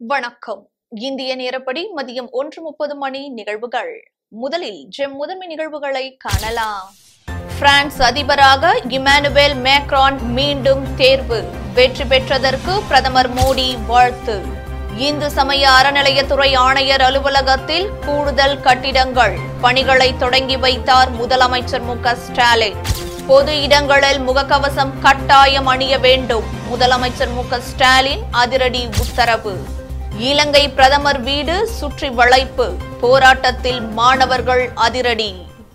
வணக்கம் இந்திய நேரப்படி மதியம் ஒன்று முப்பது மணி நிகழ்வுகள் முதலில் ஜெம் முதன்மை நிகழ்வுகளை காணலாம் பிரான்ஸ் அதிபராக இமானுவேல் மேக்ரான் மீண்டும் தேர்வு வெற்றி பெற்றதற்கு பிரதமர் மோடி வாழ்த்து இந்து சமய அறநிலையத்துறை ஆணையர் அலுவலகத்தில் கூடுதல் கட்டிடங்கள் பணிகளை தொடங்கி வைத்தார் முதலமைச்சர் மு க ஸ்டாலின் பொது இடங்களில் முகக்கவசம் கட்டாயம் அணிய வேண்டும் முதலமைச்சர் மு க ஸ்டாலின் அதிரடி உத்தரவு இலங்கை பிரதமர் வீடு சுற்றி வளைப்பு போராட்டத்தில் மாணவர்கள் அதிரடி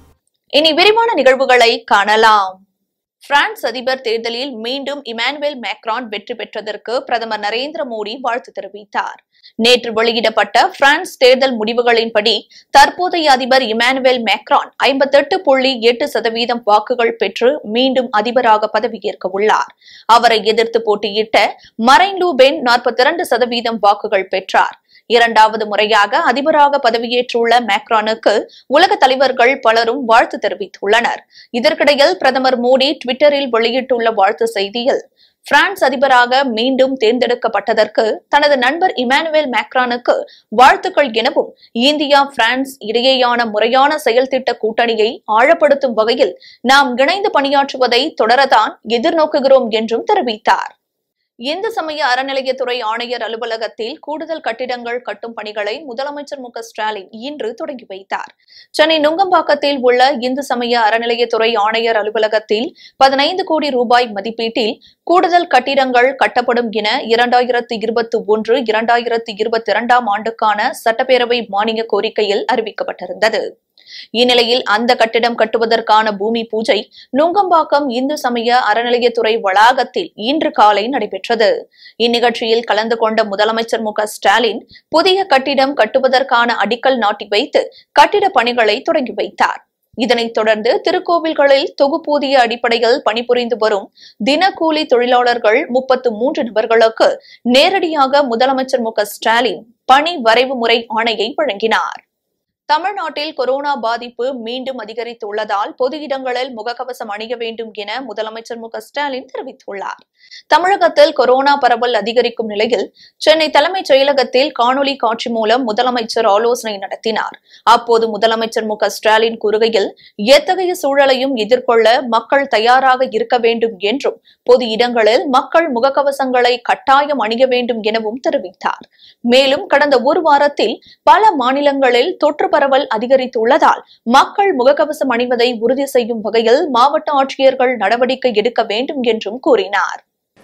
இனி விரிவான நிகழ்வுகளை காணலாம் பிரான்ஸ் அதிபர் தேர்தலில் மீண்டும் இமானுவேல் மேக்ரான் வெற்றி பெற்றதற்கு பிரதமர் நரேந்திர மோடி வாழ்த்து தெரிவித்தார் நேற்று வெளியிடப்பட்ட பிரான்ஸ் தேர்தல் முடிவுகளின்படி தற்போதைய அதிபர் இமானுவேல் மேக்ரான் ஐம்பத்தெட்டு புள்ளி எட்டு சதவீதம் வாக்குகள் பெற்று மீண்டும் அதிபராக பதவியேற்க உள்ளார் அவரை எதிர்த்து போட்டியிட்ட மரைன் லூ பென் நாற்பத்தி இரண்டு சதவீதம் வாக்குகள் பெற்றார் இரண்டாவது முறையாக அதிபராக பதவியேற்றுள்ள மேக்ரானுக்கு உலக தலைவர்கள் பலரும் வாழ்த்து தெரிவித்துள்ளனர் இதற்கிடையில் பிரதமர் மோடி டுவிட்டரில் வெளியிட்டுள்ள வாழ்த்து செய்தியில் பிரான்ஸ் அதிபராக மீண்டும் தேர்ந்தெடுக்கப்பட்டதற்கு தனது நண்பர் இமானுவேல் மேக்ரானுக்கு வாழ்த்துக்கள் எனவும் இந்தியா பிரான்ஸ் இடையேயான முறையான செயல் திட்ட கூட்டணியை ஆழப்படுத்தும் வகையில் நாம் இணைந்து பணியாற்றுவதை தொடரதான் எதிர்நோக்குகிறோம் என்றும் தெரிவித்தார் இந்து சமய அறநிலையத்துறை ஆணையர் அலுவலகத்தில் கூடுதல் கட்டிடங்கள் கட்டும் பணிகளை முதலமைச்சர் மு க ஸ்டாலின் இன்று தொடங்கி வைத்தார் சென்னை நுங்கம்பாக்கத்தில் உள்ள இந்து சமய அறநிலையத்துறை ஆணையர் அலுவலகத்தில் பதினைந்து கோடி ரூபாய் மதிப்பீட்டில் கூடுதல் கட்டிடங்கள் கட்டப்படும் என இரண்டாயிரத்து இருபத்தி ஒன்று இரண்டாயிரத்து இருபத்தி இரண்டாம் ஆண்டுக்கான சட்டப்பேரவை மானிய கோரிக்கையில் அறிவிக்கப்பட்டிருந்தது இந்நிலையில் அந்த கட்டிடம் கட்டுவதற்கான பூமி பூஜை நுங்கம்பாக்கம் இந்து சமய அறநிலையத்துறை வளாகத்தில் இன்று காலை நடைபெற்றது இந்நிகழ்ச்சியில் கலந்து கொண்ட முதலமைச்சர் மு க ஸ்டாலின் புதிய கட்டிடம் கட்டுவதற்கான அடிக்கல் நாட்டி வைத்து கட்டிட பணிகளை தொடங்கி வைத்தார் இதனைத் தொடர்ந்து திருக்கோவில்களில் தொகுப்பூதிய அடிப்படையில் பணிபுரிந்து வரும் தினக்கூலி தொழிலாளர்கள் முப்பத்து மூன்று நபர்களுக்கு நேரடியாக முதலமைச்சர் மு க ஸ்டாலின் பணி வரைவு முறை ஆணையை வழங்கினார் தமிழ்நாட்டில் கொரோனா பாதிப்பு மீண்டும் அதிகரித்துள்ளதால் பொது இடங்களில் முகக்கவசம் அணிய வேண்டும் என முதலமைச்சர் மு க ஸ்டாலின் தெரிவித்துள்ளார் தமிழகத்தில் கொரோனா பரவல் அதிகரிக்கும் நிலையில் சென்னை தலைமைச் செயலகத்தில் காணொலி காட்சி மூலம் முதலமைச்சர் ஆலோசனை நடத்தினார் அப்போது முதலமைச்சர் மு க ஸ்டாலின் கூறுகையில் எத்தகைய சூழலையும் எதிர்கொள்ள மக்கள் தயாராக இருக்க வேண்டும் என்றும் பொது இடங்களில் மக்கள் முகக்கவசங்களை கட்டாயம் அணிய வேண்டும் எனவும் தெரிவித்தார் மேலும் கடந்த ஒரு வாரத்தில் பல மாநிலங்களில் தொற்று பரவல் அதிகரித்துள்ளதால் மக்கள் முகக்கவசம் அணிவதை உறுதி செய்யும் வகையில் மாவட்ட ஆட்சியர்கள் நடவடிக்கை எடுக்க வேண்டும் என்றும் கூறினார்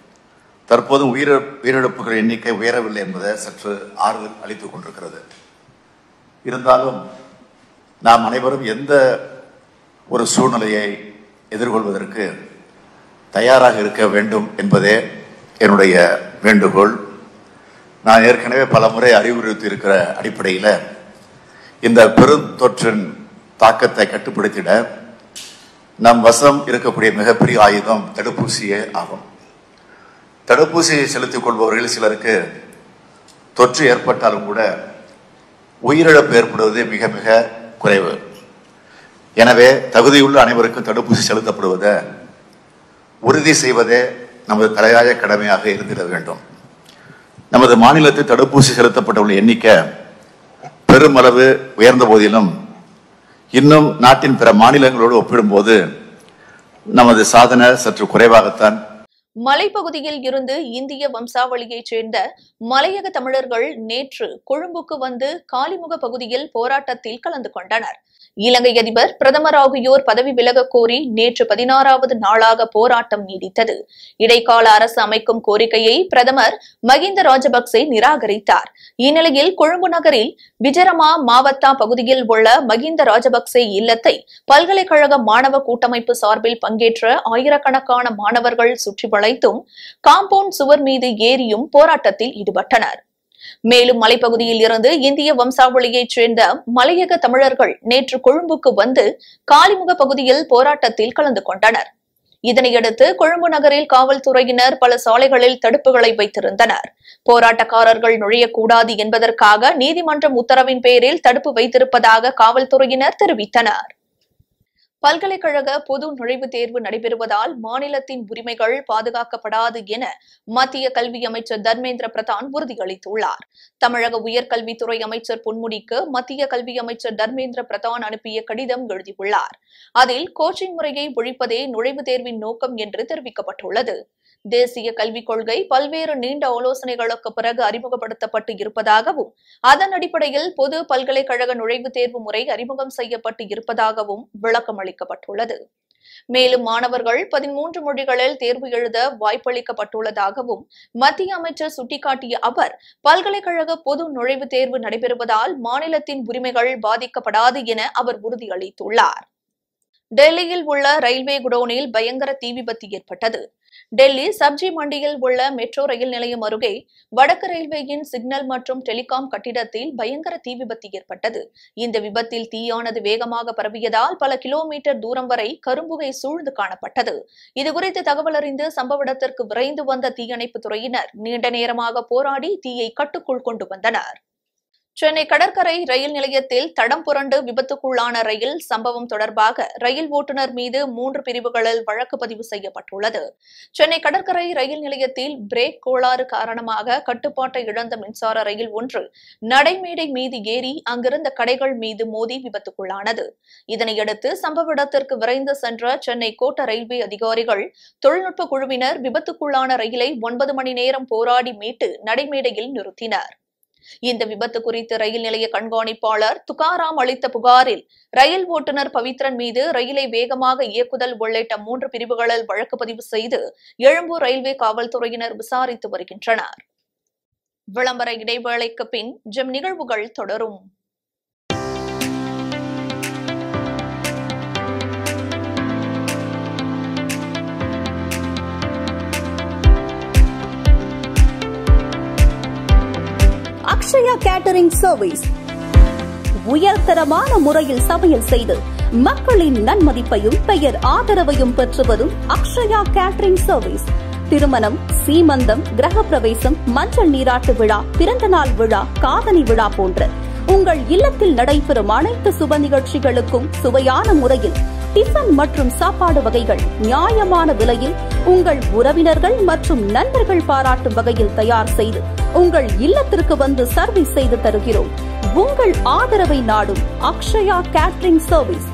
தற்போது உயிர் உயிரிழப்புகள் எண்ணிக்கை உயரவில்லை என்பதை சற்று ஆறுதல் அளித்துக் கொண்டிருக்கிறது இருந்தாலும் நாம் அனைவரும் எந்த ஒரு சூழ்நிலையை எதிர்கொள்வதற்கு தயாராக இருக்க வேண்டும் என்பதே என்னுடைய வேண்டுகோள் நான் ஏற்கனவே பல முறை அறிவுறுத்தி இருக்கிற அடிப்படையில் இந்த பெருந்தொற்றின் தாக்கத்தை கட்டுப்படுத்திட நம் வசம் இருக்கக்கூடிய மிகப்பெரிய ஆயுதம் தடுப்பூசியே ஆகும் தடுப்பூசியை செலுத்திக் கொள்பவர்கள் சிலருக்கு தொற்று ஏற்பட்டாலும் கூட உயிரிழப்பு ஏற்படுவது மிக மிக குறைவு எனவே தகுதியுள்ள அனைவருக்கும் தடுப்பூசி செலுத்தப்படுவதை உறுதி செய்வதே நமது தலையாய கடமையாக இருந்திட வேண்டும் நமது மாநிலத்தில் தடுப்பூசி செலுத்தப்பட்டவர்கள் எண்ணிக்கை பெருமளவு உயர்ந்த போதிலும் இன்னும் நாட்டின் பிற மாநிலங்களோடு ஒப்பிடும்போது நமது சாதனை சற்று குறைவாகத்தான் மலைப்பகுதியில் இருந்து இந்திய வம்சாவளியைச் சேர்ந்த மலையக தமிழர்கள் நேற்று கொழும்புக்கு வந்து காலிமுக பகுதியில் போராட்டத்தில் கலந்து கொண்டனர் இலங்கை அதிபர் பிரதமர் ஆகியோர் பதவி விலகக் கோரி நேற்று பதினாறாவது நாளாக போராட்டம் நீடித்தது இடைக்கால அரசு அமைக்கும் கோரிக்கையை பிரதமர் மகிந்த ராஜபக்சே நிராகரித்தார் இந்நிலையில் கொழும்பு நகரில் விஜரமா மாவத்தா பகுதியில் உள்ள மகிந்த ராஜபக்சே இல்லத்தை பல்கலைக்கழக மாணவ கூட்டமைப்பு சார்பில் பங்கேற்ற ஆயிரக்கணக்கான மாணவர்கள் சுற்றி வளைத்தும் காம்பவுண்ட் சுவர் மீது ஏறியும் போராட்டத்தில் ஈடுபட்டனர் மேலும் மலைப்பகுதியில் இருந்து இந்திய வம்சாவளியைச் சேர்ந்த மலையக தமிழர்கள் நேற்று கொழும்புக்கு வந்து காலிமுக பகுதியில் போராட்டத்தில் கலந்து கொண்டனர் இதனையடுத்து கொழும்பு நகரில் காவல்துறையினர் பல சாலைகளில் தடுப்புகளை வைத்திருந்தனர் போராட்டக்காரர்கள் நுழையக்கூடாது என்பதற்காக நீதிமன்றம் உத்தரவின் பேரில் தடுப்பு வைத்திருப்பதாக காவல்துறையினர் தெரிவித்தனர் பல்கலைக்கழக பொது நுழைவுத் தேர்வு நடைபெறுவதால் மாநிலத்தின் உரிமைகள் பாதுகாக்கப்படாது என மத்திய கல்வி அமைச்சர் தர்மேந்திர பிரதான் உறுதியளித்துள்ளார் தமிழக உயர்கல்வித்துறை அமைச்சர் பொன்முடிக்கு மத்திய கல்வி அமைச்சர் தர்மேந்திர பிரதான் அனுப்பிய கடிதம் எழுதியுள்ளார் அதில் கோச்சிங் முறையை ஒழிப்பதே நுழைவுத் தேர்வின் நோக்கம் என்று தெரிவிக்கப்பட்டுள்ளது தேசிய கல்விக் கொள்கை பல்வேறு நீண்ட ஆலோசனைகளுக்கு பிறகு அறிமுகப்படுத்தப்பட்டு இருப்பதாகவும் அதன் அடிப்படையில் பொது பல்கலைக்கழக நுழைவுத் தேர்வு முறை அறிமுகம் செய்யப்பட்டு இருப்பதாகவும் விளக்கம் அளிக்கப்பட்டுள்ளது மேலும் மாணவர்கள் பதிமூன்று மொழிகளில் தேர்வு எழுத வாய்ப்பளிக்கப்பட்டுள்ளதாகவும் மத்திய அமைச்சர் சுட்டிக்காட்டிய அவர் பல்கலைக்கழக பொது நுழைவுத் தேர்வு நடைபெறுவதால் மாநிலத்தின் உரிமைகள் பாதிக்கப்படாது என அவர் உறுதியளித்துள்ளார் டெல்லியில் உள்ள ரயில்வே குடோனில் பயங்கர தீ விபத்து ஏற்பட்டது டெல்லி சப்ஜி மண்டியில் உள்ள மெட்ரோ ரயில் நிலையம் அருகே வடக்கு ரயில்வேயின் சிக்னல் மற்றும் டெலிகாம் கட்டிடத்தில் பயங்கர தீ விபத்து ஏற்பட்டது இந்த விபத்தில் தீயானது வேகமாக பரவியதால் பல கிலோமீட்டர் தூரம் வரை கரும்புகை சூழ்ந்து காணப்பட்டது இதுகுறித்து தகவல் அறிந்து சம்பவ இடத்திற்கு விரைந்து வந்த தீயணைப்பு துறையினர் நீண்ட நேரமாக போராடி தீயை கட்டுக்குள் கொண்டு வந்தனர் சென்னை கடற்கரை ரயில் நிலையத்தில் தடம் புரண்டு விபத்துக்குள்ளான ரயில் சம்பவம் தொடர்பாக ரயில் ஓட்டுநர் மீது மூன்று பிரிவுகளில் வழக்கு பதிவு செய்யப்பட்டுள்ளது சென்னை கடற்கரை ரயில் நிலையத்தில் பிரேக் கோளாறு காரணமாக கட்டுப்பாட்டை இழந்த மின்சார ரயில் ஒன்று நடைமேடை மீது ஏறி அங்கிருந்த கடைகள் மீது மோதி விபத்துக்குள்ளானது இதனையடுத்து சம்பவ இடத்திற்கு விரைந்து சென்ற சென்னை கோட்ட ரயில்வே அதிகாரிகள் தொழில்நுட்ப குழுவினர் விபத்துக்குள்ளான ரயிலை ஒன்பது மணி நேரம் போராடி மீட்டு நடைமேடையில் நிறுத்தினர் இந்த விபத்து குறித்து ரயில் நிலைய கண்காணிப்பாளர் துகாராம் அளித்த புகாரில் ரயில் ஓட்டுநர் பவித்ரன் மீது ரயிலை வேகமாக இயக்குதல் உள்ளிட்ட மூன்று பிரிவுகளில் வழக்கு பதிவு செய்து எழும்பூர் ரயில்வே காவல்துறையினர் விசாரித்து வருகின்றனர் விளம்பர இடைவேளைக்கு பின் ஜெம் நிகழ்வுகள் தொடரும் அக்ஷயா கேட்டரிங் சர்வீஸ் உயர்தரமான முறையில் சமையல் செய்து மக்களின் நன்மதிப்பையும் பெயர் ஆதரவையும் பெற்று வரும் அக்ஷயா கேட்டரிங் சர்வீஸ் திருமணம் சீமந்தம் கிரகப்பிரவேசம் மஞ்சள் நீராட்டு விழா பிறந்தநாள் விழா காதணி விழா போன்ற உங்கள் இல்லத்தில் நடைபெறும் அனைத்து சுப நிகழ்ச்சிகளுக்கும் சுவையான முறையில் டிஃபன் மற்றும் சாப்பாடு வகைகள் நியாயமான விலையில் உங்கள் உறவினர்கள் மற்றும் நண்பர்கள் பாராட்டும் வகையில் தயார் செய்து உங்கள் இல்லத்திற்கு வந்து சர்வீஸ் செய்து தருகிறோம் உங்கள் ஆதரவை நாடும் அக்ஷயா கேட்டரிங் சர்வீஸ்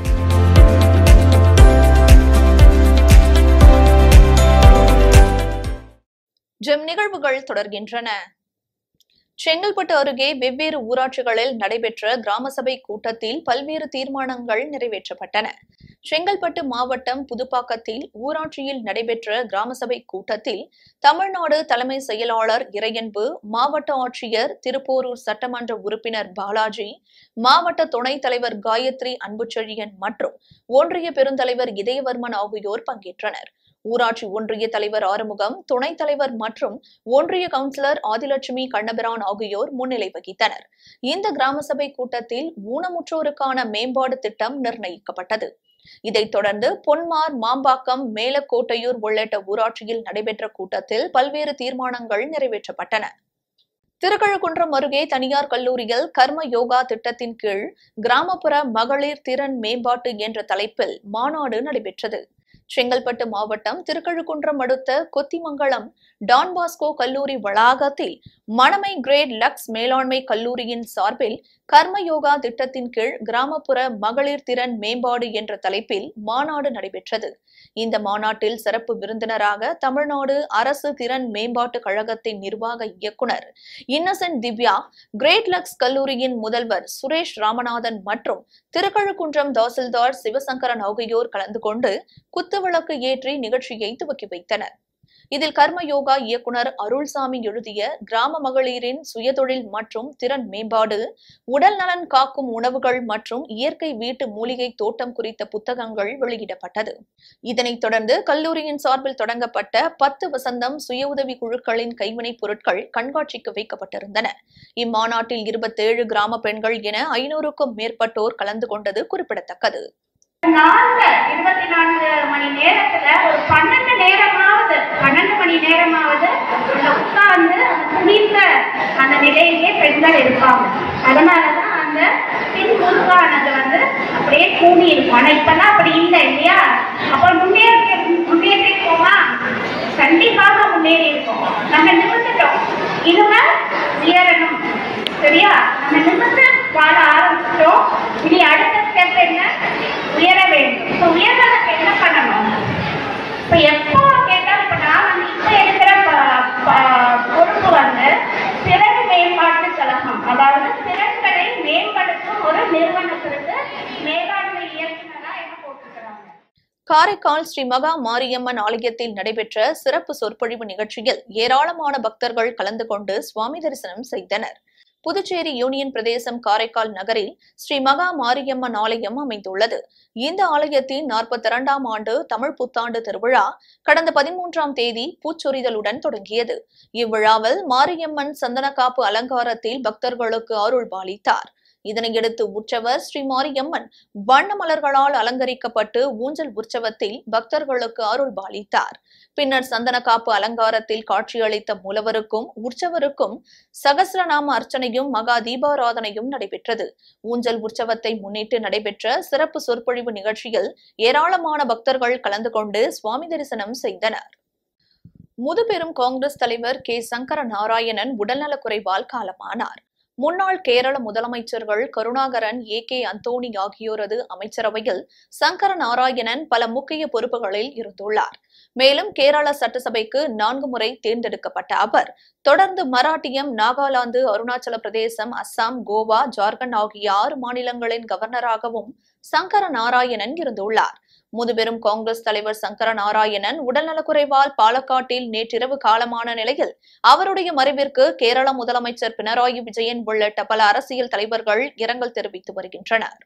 ஜெம் நிகழ்வுகள் தொடர்கின்றன செங்கல்பட்டு அருகே வெவ்வேறு ஊராட்சிகளில் நடைபெற்ற கிராம சபை கூட்டத்தில் பல்வேறு தீர்மானங்கள் நிறைவேற்றப்பட்டன செங்கல்பட்டு மாவட்டம் புதுப்பாக்கத்தில் ஊராட்சியில் நடைபெற்ற கிராம சபை கூட்டத்தில் தமிழ்நாடு தலைமை செயலாளர் இறையன்பு மாவட்ட ஆட்சியர் திருப்போரூர் சட்டமன்ற உறுப்பினர் பாலாஜி மாவட்ட துணைத் தலைவர் காயத்ரி அன்புச்செழியன் மற்றும் ஒன்றிய பெருந்தலைவர் இதயவர்மன் ஆகியோர் பங்கேற்றனர் ஊராட்சி ஒன்றிய தலைவர் ஆறுமுகம் துணைத் தலைவர் மற்றும் ஒன்றிய கவுன்சிலர் ஆதிலட்சுமி கண்ணபிரான் ஆகியோர் முன்னிலை வகித்தனர் இந்த கிராம சபை கூட்டத்தில் ஊனமுற்றோருக்கான மேம்பாடு திட்டம் நிர்ணயிக்கப்பட்டது இதைத் தொடர்ந்து பொன்மார் மாம்பாக்கம் மேலக்கோட்டையூர் உள்ளிட்ட ஊராட்சியில் நடைபெற்ற கூட்டத்தில் பல்வேறு தீர்மானங்கள் நிறைவேற்றப்பட்டன திருக்கழுக்குன்றம் அருகே தனியார் கல்லூரியில் கர்ம யோகா திட்டத்தின் கீழ் கிராமப்புற மகளிர் திறன் மேம்பாட்டு என்ற தலைப்பில் மாநாடு நடைபெற்றது செங்கல்பட்டு மாவட்டம் திருக்கழுக்குன்றம் அடுத்த கொத்திமங்கலம் டான் பாஸ்கோ கல்லூரி வளாகத்தில் மணமை கிரேட் லக்ஸ் மேலாண்மை கல்லூரியின் சார்பில் கர்ம யோகா திட்டத்தின் கீழ் கிராமப்புற மகளிர் திறன் மேம்பாடு என்ற தலைப்பில் மாநாடு நடைபெற்றது இந்த மாநாட்டில் சிறப்பு விருந்தினராக தமிழ்நாடு அரசு திறன் மேம்பாட்டு கழகத்தின் நிர்வாக இயக்குனர் இன்னசென்ட் திவ்யா கிரேட் லக்ஸ் கல்லூரியின் முதல்வர் சுரேஷ் ராமநாதன் மற்றும் திருக்கழுக்குன்றம் தாசில்தார் சிவசங்கரன் ஆகியோர் கலந்து கொண்டு குத்துவிளக்கு ஏற்றி நிகழ்ச்சியை துவக்கி வைத்தனர் இதில் கர்ம யோகா இயக்குனர் அருள்சாமி எழுதிய கிராம மகளிரின் சுயதொழில் மற்றும் திறன் மேம்பாடு உடல் நலன் காக்கும் உணவுகள் மற்றும் இயற்கை வீட்டு மூலிகை தோட்டம் குறித்த புத்தகங்கள் வெளியிடப்பட்டது இதனைத் தொடர்ந்து கல்லூரியின் சார்பில் தொடங்கப்பட்ட பத்து வசந்தம் சுய உதவி குழுக்களின் கைவினைப் பொருட்கள் கண்காட்சிக்கு வைக்கப்பட்டிருந்தன இம்மாநாட்டில் இருபத்தேழு கிராம பெண்கள் என ஐநூறுக்கும் மேற்பட்டோர் கலந்து கொண்டது குறிப்பிடத்தக்கது நான்கு இருபத்தி நான்கு மணி நேரத்துல ஒரு பன்னெண்டு நேரமாவது பன்னெண்டு மணி நேரமாவது அந்த உட்கார்ந்து அந்த குனிந்த அந்த நிலையிலே பெண்கள் இருப்பாங்க அதனாலதான் அந்த பின் குறுக்கானது வந்து அப்ப அப்படியே கூடி இருக்கும் ஆனா இப்பெல்லாம் அப்படி இல்லை இல்லையா அப்போ முன்னேறி முன்னேறி இருக்கோமா கண்டிப்பாக முன்னேறி இருக்கோம் நம்ம நிமிர்ந்துட்டோம் இனிமே உயரணும் சரியா நம்ம நிமிர்ந்து வாழ ஆரம்பிச்சிட்டோம் இனி அடுத்த ஸ்டெப் என்ன உயர வேண்டும் இப்போ உயர்வதற்கு என்ன பண்ணணும் இப்போ எப்போ கேட்டால் இப்போ நான் வந்து இப்போ எடுக்கிற ப- ப- பொறுப்பு வந்து திறன் மேம்பாட்டு கழகம் அதாவது திறன்களை மேம்படுத்தும் ஒரு நிறுவனத்திற்கு மேலாண்மை இயக்குனரா என்ன போட்டிருக்கிறாங்க காரைக்கால் ஸ்ரீ மகா மாரியம்மன் ஆலயத்தில் நடைபெற்ற சிறப்பு சொற்பொழிவு நிகழ்ச்சியில் ஏராளமான பக்தர்கள் கலந்து கொண்டு சுவாமி தரிசனம் செய்தனர் புதுச்சேரி யூனியன் பிரதேசம் காரைக்கால் நகரில் ஸ்ரீ மகா மாரியம்மன் ஆலயம் அமைந்துள்ளது இந்த ஆலயத்தின் நாற்பத்தி இரண்டாம் ஆண்டு தமிழ் புத்தாண்டு திருவிழா கடந்த பதிமூன்றாம் தேதி பூச்சொரிதலுடன் தொடங்கியது இவ்விழாவில் மாரியம்மன் சந்தனக்காப்பு அலங்காரத்தில் பக்தர்களுக்கு அருள் பாலித்தார் இதனையடுத்து உற்சவர் ஸ்ரீ மாரியம்மன் வண்ண மலர்களால் அலங்கரிக்கப்பட்டு ஊஞ்சல் உற்சவத்தில் பக்தர்களுக்கு அருள் பாலித்தார் பின்னர் சந்தனக்காப்பு அலங்காரத்தில் காட்சியளித்த மூலவருக்கும் உற்சவருக்கும் சகஸ்ரநாம அர்ச்சனையும் மகா தீபாராதனையும் நடைபெற்றது ஊஞ்சல் உற்சவத்தை முன்னிட்டு நடைபெற்ற சிறப்பு சொற்பொழிவு நிகழ்ச்சியில் ஏராளமான பக்தர்கள் கலந்து கொண்டு சுவாமி தரிசனம் செய்தனர் முதுபெரும் காங்கிரஸ் தலைவர் கே சங்கர நாராயணன் உடல்நலக்குறைவால் காலமானார் முன்னாள் கேரள முதலமைச்சர்கள் கருணாகரன் ஏ கே அந்தோணி ஆகியோரது அமைச்சரவையில் சங்கர நாராயணன் பல முக்கிய பொறுப்புகளில் இருந்துள்ளார் மேலும் கேரள சட்டசபைக்கு நான்கு முறை தேர்ந்தெடுக்கப்பட்ட அவர் தொடர்ந்து மராட்டியம் நாகாலாந்து அருணாச்சல பிரதேசம் அஸ்ஸாம் கோவா ஜார்க்கண்ட் ஆகிய ஆறு மாநிலங்களின் கவர்னராகவும் சங்கர நாராயணன் இருந்துள்ளார் முதுபெரும் காங்கிரஸ் தலைவர் சங்கர நாராயணன் உடல்நலக்குறைவால் பாலக்காட்டில் நேற்றிரவு காலமான நிலையில் அவருடைய மறைவிற்கு கேரள முதலமைச்சர் பினராயி விஜயன் உள்ளிட்ட பல அரசியல் தலைவர்கள் இரங்கல் தெரிவித்து வருகின்றனர்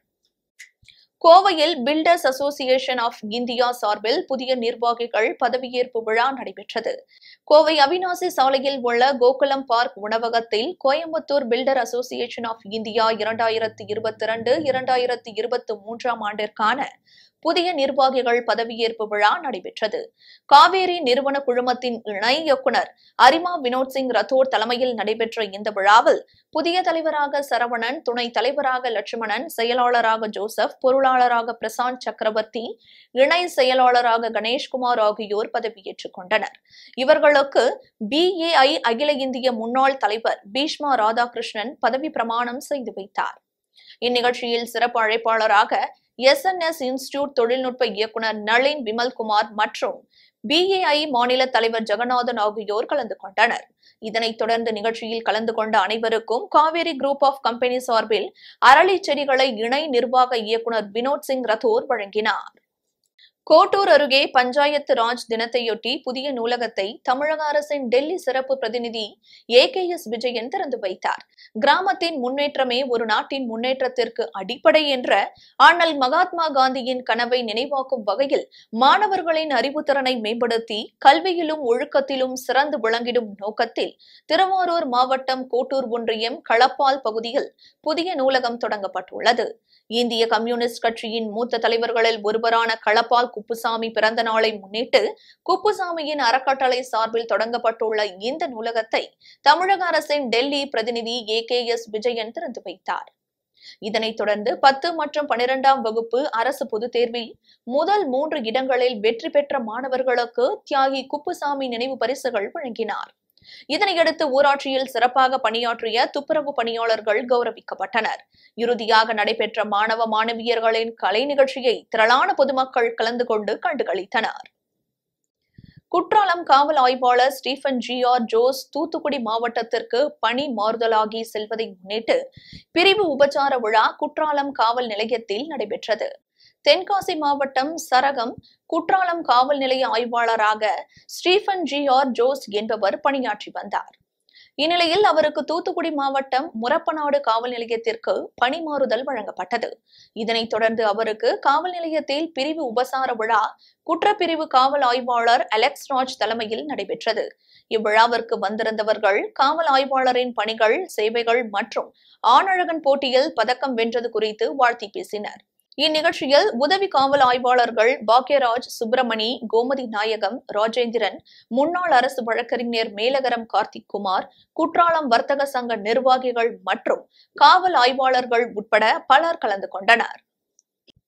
கோவையில் பில்டர்ஸ் அசோசியேஷன் ஆஃப் இந்தியா சார்பில் புதிய நிர்வாகிகள் பதவியேற்பு விழா நடைபெற்றது கோவை அவினாசி சாலையில் உள்ள கோகுலம் பார்க் உணவகத்தில் Coimbatore builder association of India இரண்டாயிரத்தி இருபத்தி இரண்டு இரண்டாயிரத்தி இருபத்தி மூன்றாம் ஆண்டிற்கான புதிய நிர்வாகிகள் பதவியேற்பு விழா நடைபெற்றது காவேரி நிறுவன குழுமத்தின் இணை இயக்குனர் அரிமா வினோத் சிங் ரத்தோர் தலைமையில் நடைபெற்ற இந்த விழாவில் புதிய தலைவராக சரவணன் துணைத் தலைவராக லட்சுமணன் செயலாளராக ஜோசப் பொருளாளராக பிரசாந்த் சக்கரவர்த்தி இணை செயலாளராக கணேஷ்குமார் ஆகியோர் பதவியேற்றுக் கொண்டனர் இவர்களுக்கு பிஏஐ அகில இந்திய முன்னாள் தலைவர் பீஷ்மா ராதாகிருஷ்ணன் பதவி பிரமாணம் செய்து வைத்தார் இந்நிகழ்ச்சியில் சிறப்பு அழைப்பாளராக எஸ்என்எஸ் இன்ஸ்டிடியூட் தொழில்நுட்ப இயக்குனர் நளின் விமல்குமார் மற்றும் பிஏஐ மாநில தலைவர் ஜெகநாதன் ஆகியோர் கலந்து கொண்டனர் இதனைத் தொடர்ந்து நிகழ்ச்சியில் கலந்து கொண்ட அனைவருக்கும் காவேரி குரூப் ஆஃப் கம்பெனி சார்பில் அரளி செடிகளை இணை நிர்வாக இயக்குனர் வினோத் சிங் ரத்தோர் வழங்கினார் கோட்டூர் அருகே பஞ்சாயத்து ராஜ் தினத்தையொட்டி புதிய நூலகத்தை தமிழக அரசின் டெல்லி சிறப்பு பிரதிநிதி ஏ கே எஸ் விஜயன் திறந்து வைத்தார் கிராமத்தின் முன்னேற்றமே ஒரு நாட்டின் முன்னேற்றத்திற்கு அடிப்படை என்ற அண்ணல் மகாத்மா காந்தியின் கனவை நினைவாக்கும் வகையில் மாணவர்களின் அறிவுத்திறனை மேம்படுத்தி கல்வியிலும் ஒழுக்கத்திலும் சிறந்து விளங்கிடும் நோக்கத்தில் திருவாரூர் மாவட்டம் கோட்டூர் ஒன்றியம் களப்பால் பகுதியில் புதிய நூலகம் தொடங்கப்பட்டுள்ளது இந்திய கம்யூனிஸ்ட் கட்சியின் மூத்த தலைவர்களில் ஒருவரான களப்பால் குப்புசாமி பிறந்த நாளை முன்னிட்டு குப்புசாமியின் அறக்கட்டளை சார்பில் தொடங்கப்பட்டுள்ள இந்த நூலகத்தை தமிழக அரசின் டெல்லி பிரதிநிதி ஏ கே எஸ் விஜயன் திறந்து வைத்தார் இதனைத் தொடர்ந்து பத்து மற்றும் பனிரெண்டாம் வகுப்பு அரசு பொதுத் தேர்வில் முதல் மூன்று இடங்களில் வெற்றி பெற்ற மாணவர்களுக்கு தியாகி குப்புசாமி நினைவு பரிசுகள் வழங்கினார் இதனையடுத்து ஊராட்சியில் சிறப்பாக பணியாற்றிய துப்புரவு பணியாளர்கள் கௌரவிக்கப்பட்டனர் இறுதியாக நடைபெற்ற மாணவ மாணவியர்களின் கலை நிகழ்ச்சியை திரளான பொதுமக்கள் கலந்து கொண்டு கண்டுகளித்தனர் குற்றாலம் காவல் ஆய்வாளர் Stephen G R Jose Thoothukudi மாவட்டத்திற்கு பணி மாறுதலாகி செல்வதை முன்னிட்டு பிரிவு உபச்சார விழா குற்றாலம் காவல் நிலையத்தில் நடைபெற்றது தென்காசி மாவட்டம் சரகம் குற்றாலம் காவல் நிலைய ஆய்வாளராக ஸ்டீபன் ஜி ஆர் ஜோஸ் என்பவர் பணியாற்றி வந்தார் இந்நிலையில் அவருக்கு தூத்துக்குடி மாவட்டம் முரப்பநாடு காவல் நிலையத்திற்கு பணிமாறுதல் வழங்கப்பட்டது இதனைத் தொடர்ந்து அவருக்கு காவல் நிலையத்தில் பிரிவு உபசார விழா குற்றப்பிரிவு காவல் ஆய்வாளர் அலெக்ஸ் ராஜ் தலைமையில் நடைபெற்றது இவ்விழாவிற்கு வந்திருந்தவர்கள் காவல் ஆய்வாளரின் பணிகள் சேவைகள் மற்றும் ஆணழகன் போட்டியில் பதக்கம் வென்றது குறித்து வாழ்த்தி பேசினர் இந்நிகழ்ச்சியில் உதவி காவல் ஆய்வாளர்கள் பாக்யராஜ் சுப்பிரமணி கோமதி நாயகம் ராஜேந்திரன் முன்னாள் அரசு வழக்கறிஞர் மேலகரம் கார்த்திக் குமார் குற்றாலம் வர்த்தக சங்க நிர்வாகிகள் மற்றும் காவல் ஆய்வாளர்கள் உட்பட பலர் கலந்து கொண்டனர்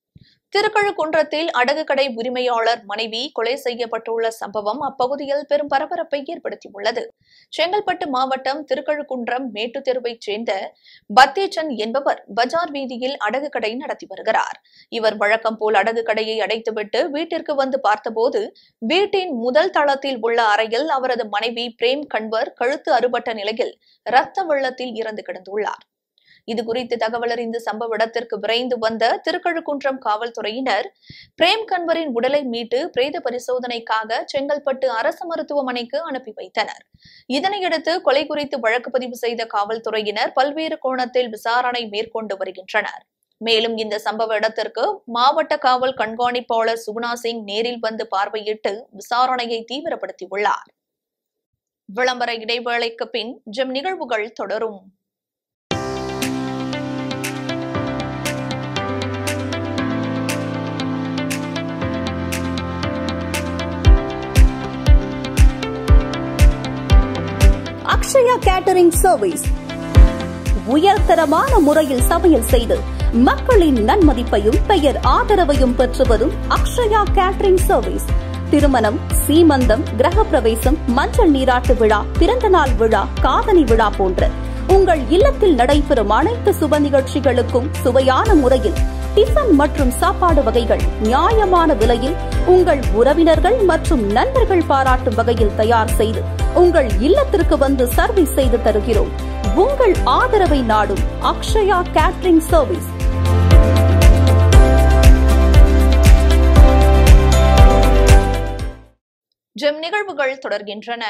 திருக்கழுக்குன்றத்தில் அடகு கடை உரிமையாளர் மனைவி கொலை செய்யப்பட்டுள்ள சம்பவம் அப்பகுதியில் பெரும் பரபரப்பை ஏற்படுத்தியுள்ளது செங்கல்பட்டு மாவட்டம் திருக்கழுக்குன்றம் மேட்டு தெருவைச் சேர்ந்த பத்தேச்சன் என்பவர் பஜார் வீதியில் அடகு கடை நடத்தி வருகிறார் இவர் வழக்கம் போல் அடகு கடையை அடைத்துவிட்டு வீட்டிற்கு வந்து பார்த்தபோது வீட்டின் முதல் தளத்தில் உள்ள அறையில் அவரது மனைவி பிரேம் கண்வர் கழுத்து அறுபட்ட நிலையில் இரத்த வெள்ளத்தில் இறந்து கிடந்துள்ளார் இது குறித்து தகவல் அறிந்து சம்பவ இடத்திற்கு விரைந்து வந்த திருக்கழுக்குன்றம் காவல்துறையினர் பிரேம் கன்வரின் உடலை மீட்டு பிரேத பரிசோதனைக்காக செங்கல்பட்டு அரசு மருத்துவமனைக்கு அனுப்பி வைத்தனர் இதனையடுத்து கொலை குறித்து வழக்கு பதிவு செய்த காவல்துறையினர் பல்வேறு கோணத்தில் விசாரணை மேற்கொண்டு வருகின்றனர் மேலும் இந்த சம்பவ இடத்திற்கு மாவட்ட காவல் கண்காணிப்பாளர் சுகுணா சிங் நேரில் வந்து பார்வையிட்டு விசாரணையை தீவிரப்படுத்தியுள்ளார் விளம்பர இடைவேளைக்கு பின் ஜெம் நிகழ்வுகள் தொடரும் அக்ஷயா கேட்டரிங் சர்வீஸ் உயர்தரமான முறையில் சமையல் செய்து மக்களின் நன்மதிப்பையும் பெயர் ஆதரவையும் பெற்று வரும் அக்ஷயா கேட்டரிங் சர்வீஸ் திருமணம் சீமந்தம் கிரகப்பிரவேசம் மஞ்சள் நீராட்டு விழா பிறந்தநாள் விழா காதணி விழா போன்ற உங்கள் இல்லத்தில் நடைபெறும் அனைத்து சுப நிகழ்ச்சிகளுக்கும் சுவையான முறையில் டிஃபன் மற்றும் சாப்பாடு வகைகள் நியாயமான விலையில் உங்கள் உறவினர்கள் மற்றும் நண்பர்கள் பாராட்டும் வகையில் தயார் செய்து உங்கள் இல்லத்திற்கு வந்து சர்வீஸ் செய்து தருகிறோம் உங்கள் ஆதரவை நாடும் அக்ஷயா கேட்டரிங் சர்வீஸ் ஜெம் நிகழ்வுகள் தொடர்கின்றன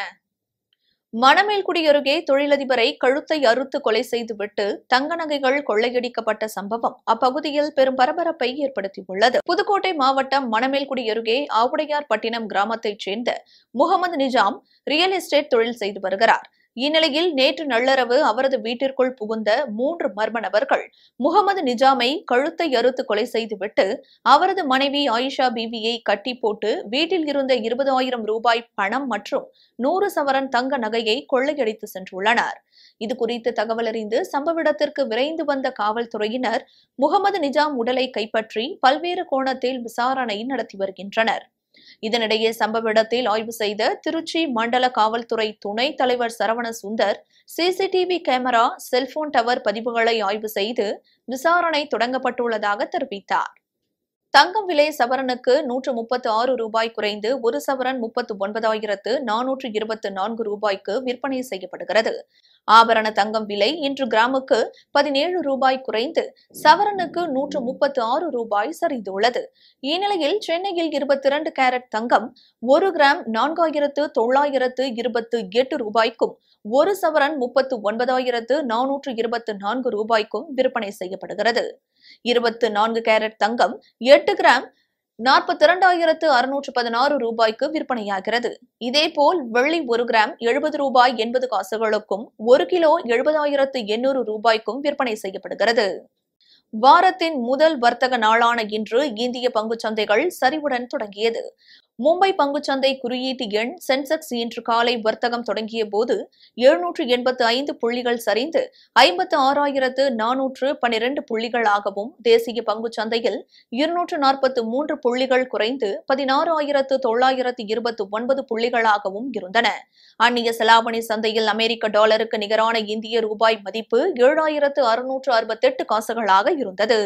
மணமேல்குடி அருகே தொழிலதிபரை கழுத்தை அறுத்து கொலை செய்துவிட்டு தங்க நகைகள் கொள்ளையடிக்கப்பட்ட சம்பவம் அப்பகுதியில் பெரும் பரபரப்பை ஏற்படுத்தியுள்ளது புதுக்கோட்டை மாவட்டம் மணமேல்குடி அருகே ஆவுடையார் பட்டினம் கிராமத்தைச் சேர்ந்த முகமது நிஜாம் ரியல் எஸ்டேட் தொழில் செய்து வருகிறார் இந்நிலையில் நேற்று நள்ளிரவு அவரது வீட்டிற்குள் புகுந்த மூன்று மர்ம நபர்கள் முகமது நிஜாமை கழுத்தை அறுத்து கொலை செய்துவிட்டு அவரது மனைவி ஆயிஷா பீவியை கட்டி போட்டு வீட்டில் இருந்த இருபதாயிரம் ரூபாய் பணம் மற்றும் நூறு சவரன் தங்க நகையை கொள்ளையடித்து சென்றுள்ளனர் இது குறித்து தகவல் அறிந்து சம்பவ இடத்திற்கு விரைந்து வந்த காவல்துறையினர் முகமது நிஜாம் உடலை கைப்பற்றி பல்வேறு கோணத்தில் விசாரணை நடத்தி வருகின்றனர் இதனிடையே சம்பவ இடத்தில் ஆய்வு செய்த திருச்சி மண்டல காவல்துறை துணைத் தலைவர் Saravana Sundar CCTV camera cellphone tower பதிவுகளை ஆய்வு செய்து விசாரணை தொடங்கப்பட்டுள்ளதாக தெரிவித்தார் தங்கம் விலை சவரனுக்கு நூற்று முப்பத்து ஆறு ரூபாய் குறைந்து ஒரு சவரன் முப்பத்து ஒன்பதாயிரத்து நானூற்று இருபத்து நான்கு ரூபாய்க்கு விற்பனை செய்யப்படுகிறது ஆபரண தங்கம் விலை இன்று கிராமுக்கு பதினேழு ரூபாய் குறைந்து சவரனுக்கு நூற்று முப்பத்து ஆறு ரூபாய் சரிந்துள்ளது இந்நிலையில் சென்னையில் இருபத்தி இரண்டு கேரட் தங்கம் ஒரு கிராம் நான்காயிரத்து தொள்ளாயிரத்து இருபத்து எட்டு ரூபாய்க்கும் ஒரு சவரன் முப்பத்து ஒன்பதாயிரத்து நானூற்று இருபத்து நான்கு ரூபாய்க்கும் விற்பனை செய்யப்படுகிறது இருபத்து நான்கு கேரட் தங்கம் எட்டு கிராம் நாற்பத்தி இரண்டாயிரத்து அறுநூற்று பதினாறு ரூபாய்க்கு விற்பனையாகிறது இதேபோல் வெள்ளி ஒரு கிராம் எழுபது ரூபாய் எண்பது காசுகளுக்கும் ஒரு கிலோ எழுபதாயிரத்து எண்ணூறு ரூபாய்க்கும் விற்பனை செய்யப்படுகிறது வாரத்தின் முதல் வர்த்தக நாளான இன்று இந்திய பங்குச்சந்தைகள் சரிவுடன் தொடங்கியது மும்பை பங்குச்சந்தை குறியீட்டு எண் சென்செக்ஸ் இன்று காலை வர்த்தகம் தொடங்கிய போது எழுநூற்று எண்பத்து ஐந்து புள்ளிகள் சரிந்து ஐம்பத்து ஆறாயிரத்து நானூற்று பனிரெண்டு புள்ளிகளாகவும் தேசிய பங்குச்சந்தையில் இருநூற்று நாற்பத்து மூன்று புள்ளிகள் குறைந்து பதினாறு ஆயிரத்து தொள்ளாயிரத்து இருபத்து ஒன்பது புள்ளிகளாகவும் இருந்தன அந்நிய செலாவணி சந்தையில் அமெரிக்க டாலருக்கு நிகரான இந்திய ரூபாய் மதிப்பு ஏழாயிரத்து அறுநூற்று அறுபத்தெட்டு காசுகளாக இருந்தது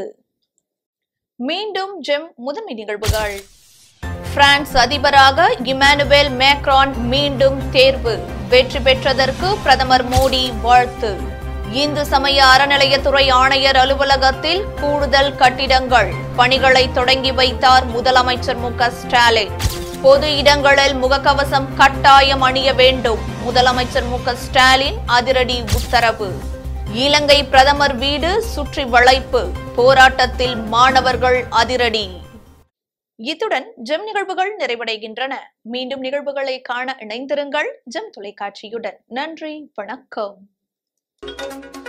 மீண்டும் ஜெம் முதன்மை நிகழ்வுகள் பிரான்ஸ் அதிபராக இமானுவேல் மேக்ரான் மீண்டும் தேர்வு வெற்றி பெற்றதற்கு பிரதமர் மோடி வாழ்த்து இந்து சமய அறநிலையத்துறை ஆணையர் அலுவலகத்தில் கூடுதல் கட்டிடங்கள் பணிகளை தொடங்கி வைத்தார் முதலமைச்சர் மு க ஸ்டாலின் பொது இடங்களில் முகக்கவசம் கட்டாயம் அணிய வேண்டும் முதலமைச்சர் மு க ஸ்டாலின் அதிரடி உத்தரவு இலங்கை பிரதமர் வீடு சுற்றி வளைப்பு போராட்டத்தில் மாணவர்கள் அதிரடி இத்துடன் ஜெம் நிகழ்வுகள் நிறைவடைகின்றன மீண்டும் நிகழ்வுகளை காண இணைந்திருங்கள் ஜெம் தொலைக்காட்சியுடன் நன்றி வணக்கம்